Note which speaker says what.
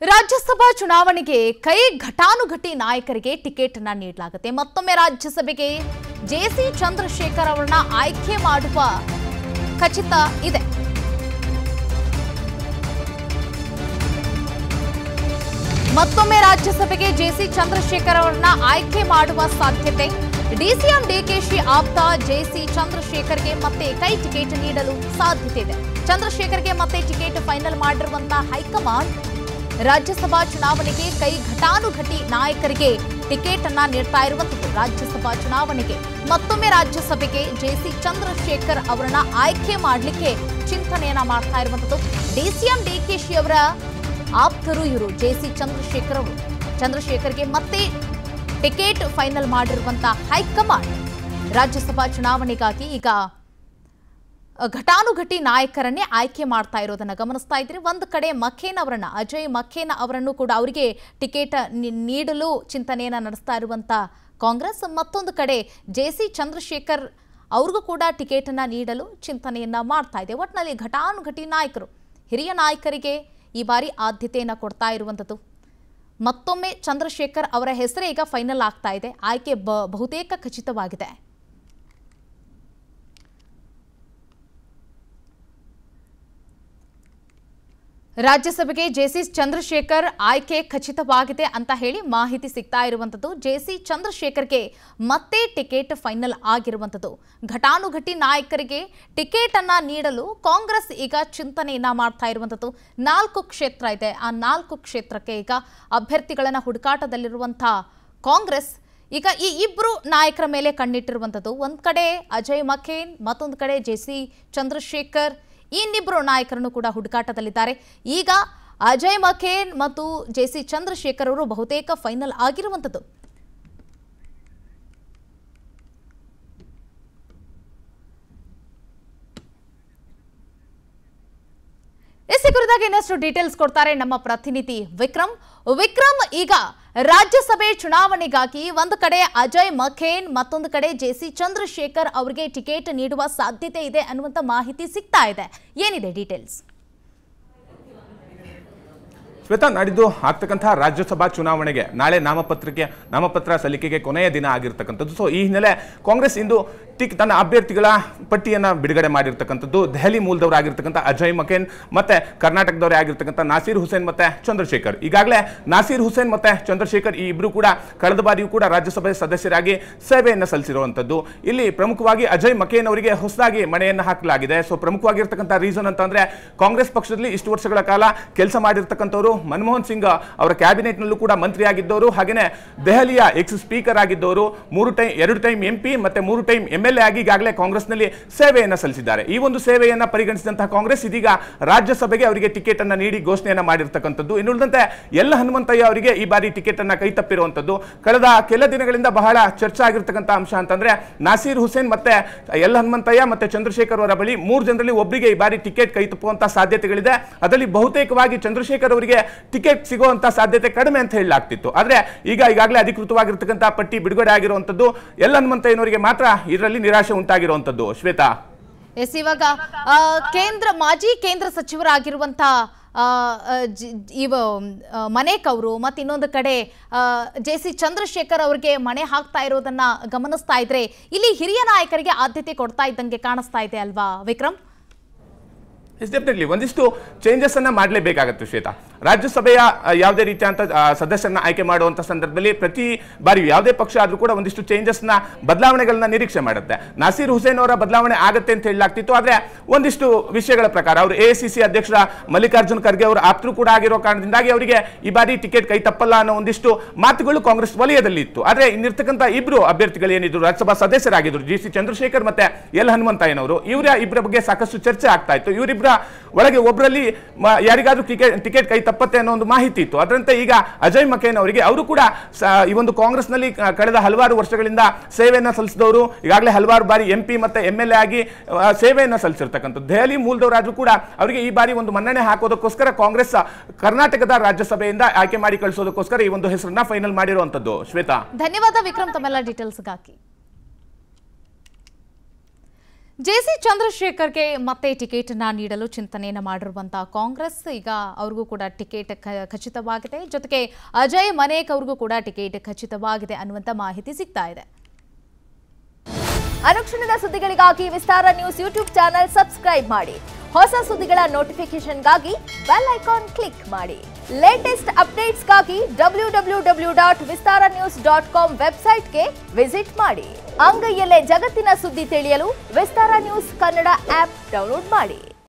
Speaker 1: ರಾಜ್ಯಸಭಾ ಚುನಾವಣೆಗೆ ಕೈ ಘಟಾನುಘಟಿ ನಾಯಕರಿಗೆ ಟಿಕೆಟ್ ಅನ್ನ ನೀಡಲಾಗುತ್ತೆ ಮತ್ತೊಮ್ಮೆ ರಾಜ್ಯಸಭೆಗೆ ಜೆಸಿ ಚಂದ್ರಶೇಖರ್ ಅವರನ್ನ ಆಯ್ಕೆ ಮಾಡುವ ಖಚಿತ ಇದೆ ಮತ್ತೊಮ್ಮೆ ರಾಜ್ಯಸಭೆಗೆ ಜೆಸಿ ಚಂದ್ರಶೇಖರ್ ಅವರನ್ನ ಆಯ್ಕೆ ಮಾಡುವ ಸಾಧ್ಯತೆ ಡಿಸಿಎಂ ಡಿಕೆಶಿ ಆಪ್ತ ಜೆಸಿ ಚಂದ್ರಶೇಖರ್ಗೆ ಮತ್ತೆ ಕೈ ಟಿಕೆಟ್ ನೀಡಲು ಸಾಧ್ಯತೆ ಇದೆ ಚಂದ್ರಶೇಖರ್ಗೆ ಮತ್ತೆ ಟಿಕೆಟ್ ಫೈನಲ್ ಮಾಡಿರುವಂತಹ ಹೈಕಮಾಂಡ್ ರಾಜ್ಯಸಭಾ ಚುನಾವಣೆಗೆ ಕೈ ಘಟಾನುಘಟಿ ನಾಯಕರಿಗೆ ಟಿಕೆಟ್ ಅನ್ನ ನೀಡ್ತಾ ಇರುವಂತದ್ದು ರಾಜ್ಯಸಭಾ ಚುನಾವಣೆಗೆ ಮತ್ತೊಮ್ಮೆ ರಾಜ್ಯಸಭೆಗೆ ಜೆಸಿ ಚಂದ್ರಶೇಖರ್ ಅವರನ್ನ ಆಯ್ಕೆ ಮಾಡಲಿಕ್ಕೆ ಚಿಂತನೆಯನ್ನ ಮಾಡ್ತಾ ಇರುವಂತದ್ದು ಡಿಸಿಎಂ ಡಿಕೆಶಿ ಅವರ ಆಪ್ತರು ಇವರು ಜೆಸಿ ಚಂದ್ರಶೇಖರ್ ಅವರು ಚಂದ್ರಶೇಖರ್ಗೆ ಮತ್ತೆ ಟಿಕೆಟ್ ಫೈನಲ್ ಮಾಡಿರುವಂತಹ ಹೈಕಮಾಂಡ್ ರಾಜ್ಯಸಭಾ ಚುನಾವಣೆಗಾಗಿ ಈಗ ಘಟಾನುಘಟಿ ನಾಯಕರನ್ನೇ ಆಯ್ಕೆ ಮಾಡ್ತಾ ಇರೋದನ್ನ ಗಮನಿಸ್ತಾ ಇದ್ರಿ ಒಂದು ಕಡೆ ಮಖೇನ್ ಅವರನ್ನ ಅಜಯ್ ಮಖೇನ್ ಅವರನ್ನು ಕೂಡ ಅವರಿಗೆ ಟಿಕೆಟ್ ನೀ- ನೀಡಲು ಚಿಂತನೆಯನ್ನ ನಡೆಸ್ತಾ ಇರುವಂತ ಕಾಂಗ್ರೆಸ್ ಮತ್ತೊಂದು ಕಡೆ ಜೆ ಸಿ ಚಂದ್ರಶೇಖರ್ ಅವ್ರಿಗೂ ಕೂಡ ಟಿಕೆಟ್ ಅನ್ನ ನೀಡಲು ಚಿಂತನೆಯನ್ನ ಮಾಡ್ತಾ ಇದೆ ಒಟ್ಟಿನಲ್ಲಿ ಘಟಾನುಘಟಿ ನಾಯಕರು ಹಿರಿಯ ನಾಯಕರಿಗೆ ಈ ಬಾರಿ ಆದ್ಯತೆಯನ್ನ ಕೊಡ್ತಾ ಇರುವಂಥದ್ದು ಮತ್ತೊಮ್ಮೆ ಚಂದ್ರಶೇಖರ್ ಅವರ ಹೆಸರೇ ಈಗ ಫೈನಲ್ ಆಗ್ತಾ ಇದೆ ಆಯ್ಕೆ ಬ ಬಹುತೇಕ ಖಚಿತವಾಗಿದೆ ರಾಜ್ಯಸಭೆಗೆ ಜೆಸಿ ಚಂದ್ರಶೇಖರ್ ಆಯ್ಕೆ ಖಚಿತವಾಗಿದೆ ಅಂತ ಹೇಳಿ ಮಾಹಿತಿ ಸಿಗ್ತಾ ಇರುವಂತದ್ದು ಜೆಸಿ ಚಂದ್ರಶೇಖರ್ಗೆ ಮತ್ತೆ ಟಿಕೆಟ್ ಫೈನಲ್ ಆಗಿರುವಂತದ್ದು ಘಟಾನುಘಟಿ ನಾಯಕರಿಗೆ ಟಿಕೆಟ್ ಅನ್ನ ನೀಡಲು ಕಾಂಗ್ರೆಸ್ ಈಗ ಚಿಂತನೆಯನ್ನ ಮಾಡ್ತಾ ಇರುವಂತದ್ದು ನಾಲ್ಕು ಕ್ಷೇತ್ರ ಇದೆ ಆ ನಾಲ್ಕು ಕ್ಷೇತ್ರಕ್ಕೆ ಈಗ ಅಭ್ಯರ್ಥಿಗಳನ್ನ ಹುಡುಕಾಟದಲ್ಲಿರುವಂತಹ ಕಾಂಗ್ರೆಸ್ ಈಗ ಈ ಇಬ್ರು ನಾಯಕರ ಮೇಲೆ ಕಣ್ಣಿಟ್ಟಿರುವಂಥದ್ದು ಒಂದ್ ಕಡೆ ಅಜಯ್ ಮಖೇನ್ ಮತ್ತೊಂದು ಕಡೆ ಜೆಸಿ ಚಂದ್ರಶೇಖರ್ ಇನ್ನಿಬ್ಬರು ನಾಯಕರನ್ನು ಕೂಡ ಹುಡುಕಾಟದಲ್ಲಿದ್ದಾರೆ ಈಗ ಅಜಯ್ ಮಖೇನ್ ಮತ್ತು ಜೆಸಿ ಚಂದ್ರಶೇಖರ್ ಅವರು ಬಹುತೇಕ ಫೈನಲ್ ಆಗಿರುವಂಥದ್ದು ಎಸ್ ಈ ಕುರಿತಾಗಿ ಇನ್ನಷ್ಟು ಡೀಟೇಲ್ಸ್ ಕೊಡ್ತಾರೆ ನಮ್ಮ ಪ್ರತಿನಿಧಿ ವಿಕ್ರಮ್ ವಿಕ್ರಮ್ ಈಗ ರಾಜ್ಯಸಭೆ ಚುನಾವಣೆಗಾಗಿ ಒಂದು ಕಡೆ ಅಜಯ್ ಮಖೇನ್ ಮತ್ತೊಂದು ಕಡೆ ಜೆಸಿ ಚಂದ್ರಶೇಖರ್ ಅವರಿಗೆ ಟಿಕೆಟ್ ನೀಡುವ ಸಾಧ್ಯತೆ ಇದೆ ಅನ್ನುವಂಥ ಮಾಹಿತಿ ಸಿಗ್ತಾ ಇದೆ ಏನಿದೆ ಡೀಟೇಲ್ಸ್
Speaker 2: ಶ್ವೇತಾ ನಾಡಿದ್ದು ಆಗ್ತಕ್ಕಂತಹ ರಾಜ್ಯಸಭಾ ಚುನಾವಣೆಗೆ ನಾಳೆ ನಾಮಪತ್ರಕ್ಕೆ ನಾಮಪತ್ರ ಸಲ್ಲಿಕೆಗೆ ಕೊನೆಯ ದಿನ ಆಗಿರ್ತಕ್ಕಂಥದ್ದು ಸೊ ಈ ಹಿನ್ನೆಲೆ ಕಾಂಗ್ರೆಸ್ ಇಂದು ಟಿಕ್ ತನ್ನ ಅಭ್ಯರ್ಥಿಗಳ ಪಟ್ಟಿಯನ್ನು ಬಿಡುಗಡೆ ಮಾಡಿರ್ತಕ್ಕಂಥದ್ದು ದೆಹಲಿ ಮೂಲದವರಾಗಿರ್ತಕ್ಕಂಥ ಅಜಯ್ ಮಕೇನ್ ಮತ್ತೆ ಕರ್ನಾಟಕದವರೇ ಆಗಿರ್ತಕ್ಕಂಥ ನಾಸೀರ್ ಹುಸೇನ್ ಮತ್ತೆ ಚಂದ್ರಶೇಖರ್ ಈಗಾಗಲೇ ನಾಸೀರ್ ಹುಸೇನ್ ಮತ್ತೆ ಚಂದ್ರಶೇಖರ್ ಈ ಇಬ್ಬರು ಕೂಡ ಕಳೆದ ಬಾರಿಯೂ ಕೂಡ ರಾಜ್ಯಸಭೆ ಸದಸ್ಯರಾಗಿ ಸೇವೆಯನ್ನು ಸಲ್ಲಿಸಿರುವಂಥದ್ದು ಇಲ್ಲಿ ಪ್ರಮುಖವಾಗಿ ಅಜಯ್ ಮಕೇನ್ ಅವರಿಗೆ ಹೊಸದಾಗಿ ಮಣೆಯನ್ನು ಹಾಕಲಾಗಿದೆ ಸೊ ಪ್ರಮುಖವಾಗಿರ್ತಕ್ಕಂಥ ರೀಸನ್ ಅಂತಂದ್ರೆ ಕಾಂಗ್ರೆಸ್ ಪಕ್ಷದಲ್ಲಿ ಇಷ್ಟು ವರ್ಷಗಳ ಕಾಲ ಕೆಲಸ ಮಾಡಿರ್ತಕ್ಕಂಥವ್ರು ಮನಮೋಹನ್ ಸಿಂಗ್ ಅವರ ಕ್ಯಾಬಿನೆಟ್ನಲ್ಲೂ ಕೂಡ ಮಂತ್ರಿಯಾಗಿದ್ದವರು ಹಾಗೆಯೇ ದೆಹಲಿಯ ಎಕ್ಸ್ ಸ್ಪೀಕರ್ ಆಗಿದ್ದವರು ಮೂರು ಟೈಮ್ ಎರಡು ಟೈಮ್ ಎಂ ಪಿ ಮತ್ತೆ ಮೂರು ಟೈಮ್ ಎಂ ಎಲ್ ಎ ಆಗಿ ಈಗಾಗಲೇ ಕಾಂಗ್ರೆಸ್ನಲ್ಲಿ ಸೇವೆಯನ್ನು ಸಲ್ಲಿಸಿದ್ದಾರೆ ಈ ಒಂದು ಸೇವೆಯನ್ನು ಪರಿಗಣಿಸಿದಂತಹ ಕಾಂಗ್ರೆಸ್ ಇದೀಗ ರಾಜ್ಯಸಭೆಗೆ ಅವರಿಗೆ ಟಿಕೆಟ್ ಅನ್ನ ನೀಡಿ ಘೋಷಣೆಯನ್ನ ಮಾಡಿರ್ತಕ್ಕಂಥದ್ದು ಇನ್ನುಳಿದಂತೆ ಎಲ್ಲ ಹನುಮಂತಯ್ಯ ಅವರಿಗೆ ಈ ಬಾರಿ ಟಿಕೆಟ್ ಅನ್ನ ಕೈ ತಪ್ಪಿರುವಂತದ್ದು ಕಳೆದ ಕೆಲ ದಿನಗಳಿಂದ ಬಹಳ ಚರ್ಚೆ ಆಗಿರ್ತಕ್ಕಂಥ ಅಂಶ ಅಂತಂದ್ರೆ ನಾಸೀರ್ ಹುಸೇನ್ ಮತ್ತೆ ಎಲ್ ಹನುಮಂತಯ್ಯ ಮತ್ತೆ ಚಂದ್ರಶೇಖರ್ ಅವರ ಬಳಿ ಮೂರು ಜನರಲ್ಲಿ ಒಬ್ಬರಿಗೆ ಈ ಬಾರಿ ಟಿಕೆಟ್ ಕೈ ತಪ್ಪುವಂತ ಸಾಧ್ಯತೆಗಳಿದೆ ಅದರಲ್ಲಿ ಬಹುತೇಕವಾಗಿ ಚಂದ್ರಶೇಖರ್ ಅವರಿಗೆ ಟಿಕೆಟ್ ಸಿಗುವಂತ ಸಾಧ್ಯತೆ ಕಡಿಮೆ ಅಂತ ಹೇಳಲಾಗ್ತಿತ್ತು ಆದ್ರೆ ಈಗ ಈಗಾಗಲೇ ಅಧಿಕೃತವಾಗಿರ್ತಕ್ಕಂಥ ಪಟ್ಟಿ ಬಿಡುಗಡೆ ಆಗಿರುವಂತದ್ದು ಎಲ್ ಹನುಮಂತಯ್ಯನವರಿಗೆ ಮಾತ್ರ ಇದರಲ್ಲಿ ನಿರಾಶೆ ಉಂಟಾಗಿರುವಂತದ್ದು ಶ್ವೇತಾ
Speaker 1: ಎಸ್ ಇವಾಗ ಆ, ಕೇಂದ್ರ ಮಾಜಿ ಕೇಂದ್ರ ಸಚಿವರಾಗಿರುವಂಥ ಆ, ಆ, ಜಿ- ಇವ ಆ, ಮನೇಕ್ ಅವರು ಮತ್ತು ಇನ್ನೊಂದು ಕಡೆ ಜೆ ಸಿ ಚಂದ್ರಶೇಖರ್ ಅವ್ರಿಗೆ ಮಣೆ ಹಾಕ್ತಾ ಇರೋದನ್ನ ಗಮನಿಸ್ತಾ ಇದ್ರೆ ಇಲ್ಲಿ ಹಿರಿಯ ನಾಯಕರಿಗೆ ಆದ್ಯತೆ ಕೊಡ್ತಾ ಇದ್ದಂಗೆ ಕಾಣಿಸ್ತಾ ಇದೆ ಅಲ್ವಾ ವಿಕ್ರಮ್
Speaker 2: ಎಸ್ ಡೆಫಿನೆಟ್ಲಿ ಒಂದಿಷ್ಟು ಚೇಂಜಸ್ ಅನ್ನ ಮಾಡಲೇಬೇಕಾಗತ್ತೆ ಶ್ವೇತಾ ರಾಜ್ಯಸಭೆಯ ಆ, ಯಾವುದೇ ರೀತಿಯಂತ ಆ, ಸದಸ್ಯರನ್ನ ಆಯ್ಕೆ ಮಾಡುವಂತ ಸಂದರ್ಭದಲ್ಲಿ ಪ್ರತಿ ಬಾರಿ ಯಾವುದೇ ಪಕ್ಷ ಆದ್ರೂ ಕೂಡ ಒಂದಿಷ್ಟು ಚೇಂಜಸ್ ನ ಬದಲಾವಣೆಗಳನ್ನ ನಿರೀಕ್ಷೆ ಮಾಡುತ್ತೆ ನಾಸೀರ್ ಹುಸೇನ್ ಅವರ ಬದಲಾವಣೆ ಆಗುತ್ತೆ ಅಂತ ಹೇಳಲಾಗ್ತಿತ್ತು ಆದ್ರೆ ಒಂದಿಷ್ಟು ವಿಷಯಗಳ ಪ್ರಕಾರ ಅವರು ಎ ಸಿ ಅಧ್ಯಕ್ಷರ ಮಲ್ಲಿಕಾರ್ಜುನ್ ಖರ್ಗೆ ಅವರು ಆಪ್ತರು ಕೂಡ ಆಗಿರೋ ಕಾರಣದಿಂದಾಗಿ ಅವರಿಗೆ ಈ ಬಾರಿ ಟಿಕೆಟ್ ಕೈ ತಪ್ಪಲ್ಲ ಅನ್ನೋ ಒಂದಿಷ್ಟು ಮಾತುಗಳು ಕಾಂಗ್ರೆಸ್ ವಲಯದಲ್ಲಿ ಇತ್ತು ಆದ್ರೆ ಇನ್ನಿರ್ತಕ್ಕಂಥ ಇಬ್ರು ಅಭ್ಯರ್ಥಿಗಳು ಏನಿದ್ರು ರಾಜ್ಯಸಭಾ ಸದಸ್ಯರಾಗಿದ್ರು ಜಿ ಸಿ ಚಂದ್ರಶೇಖರ್ ಮತ್ತೆ ಎಲ್ ಹನುಮಂತಯ್ಯನವರು ಇವರ ಇಬ್ಬರ ಬಗ್ಗೆ ಸಾಕಷ್ಟು ಚರ್ಚೆ ಆಗ್ತಾ ಇತ್ತು ಇವರಿಬ್ಬರ ಒಳಗೆ ಒಬ್ಬರಲ್ಲಿ ಯಾರಿಗಾದ್ರೂ ಟಿಕೆಟ್ ಟಿಕೆಟ್ ಕೈ ತಪ್ಪತ್ತೆ ಅನ್ನೋ ಒಂದು ಮಾಹಿತಿ ಇತ್ತು ಅದರಂತೆ ಈಗ ಅಜಯ್ ಮಕೇನ್ ಅವರಿಗೆ ಅವರು ಕೂಡ ಸ- ಈ ಒಂದು ಕಾಂಗ್ರೆಸ್ನಲ್ಲಿ ಕ- ಕಳೆದ ಹಲವಾರು ವರ್ಷಗಳಿಂದ ಸೇವೆಯನ್ನ ಸಲ್ಲಿಸಿದವರು ಈಗಾಗಲೇ ಹಲವಾರು ಬಾರಿ ಎಂ ಪಿ ಮತ್ತೆ ಎಂ ಎಲ್ ಎ ಆಗಿ ಆ, ಸೇವೆಯನ್ನ ಸಲ್ಲಿಸಿರ್ತಕ್ಕಂಥದ್ದು ದೆಹಲಿ ಮೂಲದವರಾದ್ರೂ ಕೂಡ ಅವರಿಗೆ ಈ ಬಾರಿ ಒಂದು ಮನ್ನಣೆ ಹಾಕೋದಕ್ಕೋಸ್ಕರ ಕಾಂಗ್ರೆಸ್ ಕರ್ನಾಟಕದ ರಾಜ್ಯಸಭೆಯಿಂದ ಆಯ್ಕೆ ಮಾಡಿ ಕಳಿಸೋದಕ್ಕೋಸ್ಕರ ಈ ಒಂದು ಹೆಸರನ್ನ ಫೈನಲ್ ಮಾಡಿರುವಂತದ್ದು ಶ್ವೇತಾ
Speaker 1: ಧನ್ಯವಾದ ವಿಕ್ರಮ್ ತಮ್ಮೆಲ್ಲ ಡೀಟೇಲ್ಸ್ಗಾಗಿ ಜೆಸಿ ಚಂದ್ರಶೇಖರ್ಗೆ ಮತ್ತೆ ಟಿಕೆಟ್ ಅನ್ನ ನೀಡಲು ಚಿಂತನೆಯನ್ನ ಮಾಡಿರುವಂತಹ ಕಾಂಗ್ರೆಸ್ ಈಗ ಅವ್ರಿಗೂ ಕೂಡ ಟಿಕೆಟ್ ಖ- ಖಚಿತವಾಗಿದೆ ಜೊತೆಗೆ ಅಜಯ್ ಮನೇಕ್ ಅವ್ರಿಗೂ ಕೂಡ ಟಿಕೆಟ್ ಖಚಿತವಾಗಿದೆ ಅನ್ನುವಂತ ಮಾಹಿತಿ ಸಿಗ್ತಾ ಇದೆ
Speaker 3: ಅನುಕ್ಷಣದ ಸುದ್ದಿಗಳಿಗಾಗಿ Vistara news YouTube channel subscribe ಮಾಡಿ ಹೊಸ ಸುದ್ದಿಗಳ ನೋಟಿಫಿಕೇಶನ್ಗಾಗಿ ಬೆಲ್ ಐಕಾನ್ ಕ್ಲಿಕ್ ಮಾಡಿ ಲೇಟೆಸ್ಟ್ ಅಪ್ಡೇಟ್ಸ್ಗಾಗಿ W W W dot Vistara news dot com ವೆಬ್ಸೈಟ್ಗೆ ವಿಸಿಟ್ ಮಾಡಿ ಅಂಗೈಯಲ್ಲೇ ಜಗತ್ತಿನ ಸುದ್ದಿ ತಿಳಿಯಲು Vistara news Kannada app download ಮಾಡಿ